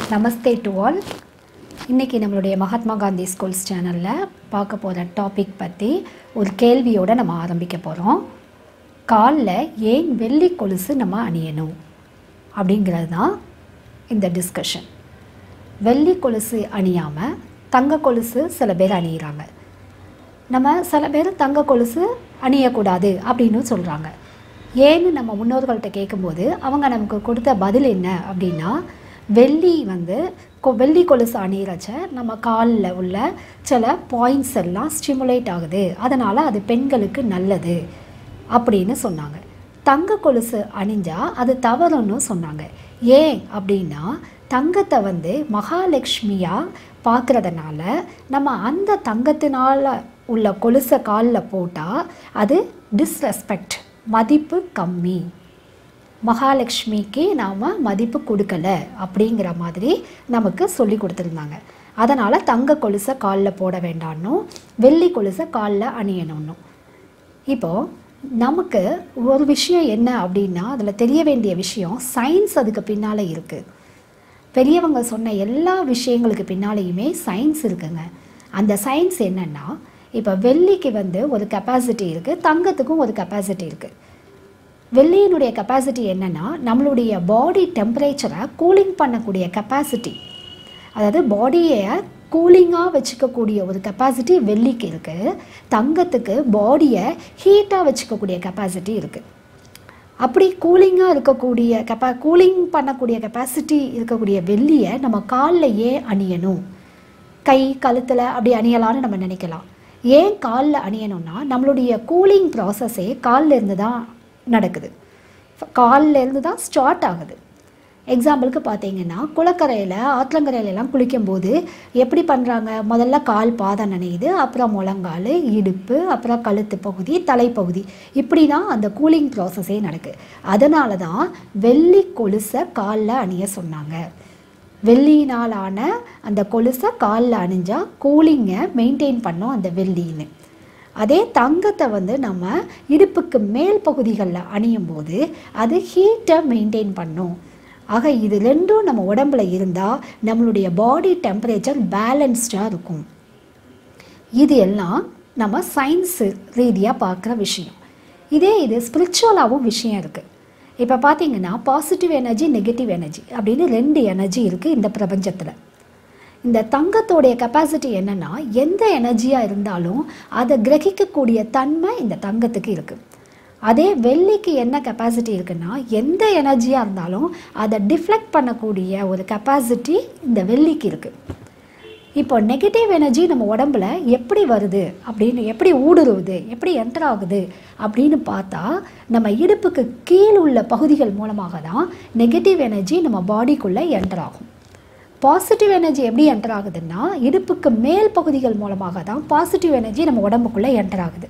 Namaste to all இன்றைக்கி நம்மளுடைய Mahatma Gandhi schools சேனலில் பார்க்க போகிற டாபிக் பற்றி ஒரு கேள்வியோடு நம்ம ஆரம்பிக்க போகிறோம் காலில் ஏன் வெள்ளி கொலுசு நம்ம அணியணும் அப்படிங்கிறது தான் இந்த டிஸ்கஷன் வெள்ளி கொலுசு அணியாமல் தங்க கொலுசு சில பேர் அணியிறாங்க நம்ம சில பேர் தங்க கொலுசு அணியக்கூடாது அப்படின்னு சொல்கிறாங்க ஏன்னு நம்ம முன்னோர்கள்ட்ட கேட்கும்போது அவங்க நமக்கு கொடுத்த பதில் என்ன அப்படின்னா வெள்ளி வந்து கொ வெள்ளி கொலுசு அணியிறச்ச நம்ம காலில் உள்ள சில பாயிண்ட்ஸ் எல்லாம் ஸ்டிமுலேட் ஆகுது அதனால் அது பெண்களுக்கு நல்லது அப்படின்னு சொன்னாங்க தங்க கொலுசு அணிஞ்சா அது தவறுன்னு சொன்னாங்க ஏன் அப்படின்னா தங்கத்தை வந்து மகாலட்சுமியாக பார்க்குறதுனால நம்ம அந்த தங்கத்தினால உள்ள கொலுசை காலில் போட்டால் அது டிஸ்ரெஸ்பெக்ட் மதிப்பு கம்மி மகாலட்சுமிக்கு நாம் மதிப்பு கொடுக்கல அப்படிங்கிற மாதிரி நமக்கு சொல்லி கொடுத்துருந்தாங்க அதனால் தங்க கொலுசை காலில் போட வேண்டாம்னும் வெள்ளி கொலுசை காலில் அணியணும்னும் இப்போது நமக்கு ஒரு விஷயம் என்ன அப்படின்னா அதில் தெரிய வேண்டிய விஷயம் சயின்ஸ் அதுக்கு பின்னால் இருக்குது பெரியவங்க சொன்ன எல்லா விஷயங்களுக்கு பின்னாலேயுமே சயின்ஸ் இருக்குங்க அந்த சயின்ஸ் என்னென்னா இப்போ வெள்ளிக்கு வந்து ஒரு கெப்பாசிட்டி இருக்குது தங்கத்துக்கும் ஒரு கெப்பாசிட்டி இருக்குது வெள்ளியினுடைய கெப்பாசிட்டி என்னென்னா நம்மளுடைய பாடி டெம்பரேச்சரை கூலிங் பண்ணக்கூடிய கெப்பாசிட்டி அதாவது பாடியை கூலிங்காக வச்சுக்கக்கூடிய ஒரு கெப்பாசிட்டி வெள்ளிக்கு இருக்குது தங்கத்துக்கு பாடியை ஹீட்டாக வச்சுக்கக்கூடிய கெப்பாசிட்டி இருக்குது அப்படி கூலிங்காக இருக்கக்கூடிய கெப்பா கூலிங் பண்ணக்கூடிய கெப்பாசிட்டி இருக்கக்கூடிய வெள்ளியை நம்ம காலில் ஏன் அணியணும் கை கழுத்தில் அப்படி அணியலாம்னு நம்ம நினைக்கலாம் ஏன் காலில் அணியணும்னா நம்மளுடைய கூலிங் ப்ராசஸே காலில் இருந்து தான் நடக்குது காலில் இருந்து தான் ஸ்டார்ட் ஆகுது எக்ஸாம்பிளுக்கு பார்த்தீங்கன்னா குளக்கரையில் ஆற்றங்கரையிலலாம் குளிக்கும்போது எப்படி பண்ணுறாங்க முதல்ல கால் பாதம் நனையுது அப்புறம் முழங்கால் இடுப்பு அப்புறம் கழுத்து பகுதி தலைப்பகுதி இப்படி தான் அந்த கூலிங் ப்ராசஸே நடக்குது அதனால தான் வெள்ளி கொலுசை காலில் அணிய சொன்னாங்க வெள்ளியினாலான அந்த கொலுசை காலில் அணிஞ்சால் கூலிங்கை மெயின்டைன் பண்ணும் அந்த வெள்ளின்னு அதே தங்கத்தை வந்து நம்ம இடுப்புக்கு மேல் பகுதிகளில் அணியும் போது அது ஹீட்டை மெயின்டைன் பண்ணும் ஆக இது ரெண்டும் நம்ம உடம்புல இருந்தால் நம்மளுடைய பாடி டெம்பரேச்சர் பேலன்ஸ்டாக இருக்கும் இது எல்லாம் நம்ம சயின்ஸ் ரீதியாக பார்க்குற விஷயம் இதே இது ஸ்பிரிச்சுவலாகவும் விஷயம் இருக்குது இப்போ பார்த்தீங்கன்னா பாசிட்டிவ் எனர்ஜி நெகட்டிவ் எனர்ஜி அப்படின்னு ரெண்டு எனர்ஜி இருக்குது இந்த பிரபஞ்சத்தில் இந்த தங்கத்தோடைய கெப்பாசிட்டி என்னென்னா எந்த எனர்ஜியாக இருந்தாலும் அதை கிரகிக்கக்கூடிய தன்மை இந்த தங்கத்துக்கு இருக்குது அதே வெள்ளிக்கு என்ன கெப்பாசிட்டி இருக்குன்னா எந்த எனர்ஜியாக இருந்தாலும் அதை டிஃப்ளெக்ட் பண்ணக்கூடிய ஒரு கெப்பாசிட்டி இந்த வெள்ளிக்கு இருக்குது இப்போ நெகட்டிவ் எனர்ஜி நம்ம உடம்புல எப்படி வருது அப்படின்னு எப்படி ஊடுருவுது எப்படி என்டர் ஆகுது அப்படின்னு பார்த்தா நம்ம இடுப்புக்கு கீழ் உள்ள பகுதிகள் மூலமாக தான் நெகட்டிவ் எனர்ஜி நம்ம பாடிக்குள்ளே என்டர் ஆகும் பாசிட்டிவ் எனர்ஜி எப்படி என்டர் ஆகுதுன்னா இடுப்புக்கு மேல் பகுதிகள் மூலமாக தான் பாசிட்டிவ் எனர்ஜி நம்ம உடம்புக்குள்ளே என்டர் ஆகுது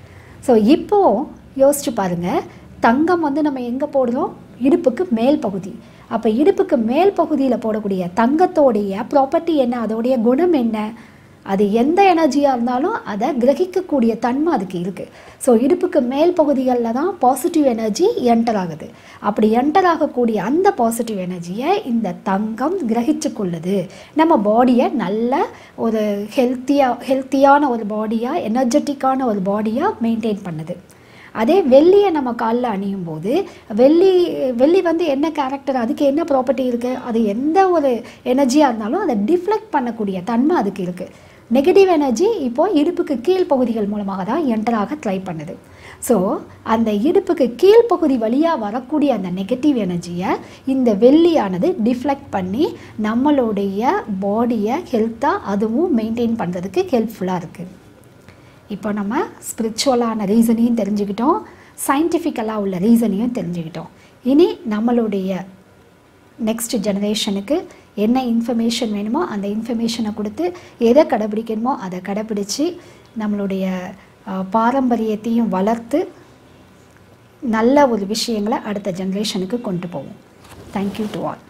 ஸோ இப்போது யோசிச்சு பாருங்கள் தங்கம் வந்து நம்ம எங்கே போடுறோம் இடுப்புக்கு மேல் பகுதி அப்போ இடுப்புக்கு மேல் பகுதியில் போடக்கூடிய தங்கத்தோடைய ப்ராப்பர்ட்டி என்ன அதோடைய குணம் என்ன அது எந்த எனர்ஜியாக இருந்தாலும் அதை கிரகிக்கக்கூடிய தன்மை அதுக்கு இருக்குது ஸோ இடுப்புக்கு மேல் பகுதிகளில் தான் பாசிட்டிவ் எனர்ஜி என்டர் ஆகுது அப்படி என்டர் ஆகக்கூடிய அந்த பாசிட்டிவ் எனர்ஜியை இந்த தங்கம் கிரகிச்சு கொள்ளுது நம்ம பாடியை நல்ல ஒரு ஹெல்த்தியாக ஹெல்த்தியான ஒரு பாடியாக எனர்ஜெட்டிக்கான ஒரு பாடியாக மெயின்டைன் பண்ணுது அதே வெள்ளியை நம்ம காலில் அணியும் போது வெள்ளி வெள்ளி வந்து என்ன கேரக்டர் அதுக்கு என்ன ப்ராப்பர்ட்டி இருக்குது அது எந்த ஒரு எனர்ஜியாக இருந்தாலும் அதை டிஃப்ளெக்ட் பண்ணக்கூடிய தன்மை அதுக்கு இருக்குது நெகட்டிவ் எனர்ஜி இப்போது இடுப்புக்கு கீழ் பகுதிகள் மூலமாக தான் என்டராக ட்ரை பண்ணுது ஸோ அந்த இடுப்புக்கு கீழ்ப்பகுதி வழியாக வரக்கூடிய அந்த நெகட்டிவ் எனர்ஜியை இந்த வெள்ளியானது டிஃப்ளெக்ட் பண்ணி நம்மளுடைய பாடியை ஹெல்த்தாக அதுவும் மெயின்டைன் பண்ணுறதுக்கு ஹெல்ப்ஃபுல்லாக இருக்குது இப்போ நம்ம ஸ்பிரிச்சுவலான ரீசனையும் தெரிஞ்சுக்கிட்டோம் சயின்டிஃபிக்கலாக உள்ள ரீசனையும் தெரிஞ்சுக்கிட்டோம் இனி நம்மளுடைய நெக்ஸ்ட் ஜெனரேஷனுக்கு என்ன இன்ஃபர்மேஷன் வேணுமோ அந்த இன்ஃபர்மேஷனை கொடுத்து எதை கடைப்பிடிக்கணுமோ அதை கடைப்பிடிச்சு நம்மளுடைய பாரம்பரியத்தையும் வளர்த்து நல்ல ஒரு விஷயங்களை அடுத்த ஜெனரேஷனுக்கு கொண்டு போவோம் தேங்க்யூ டு ஆல்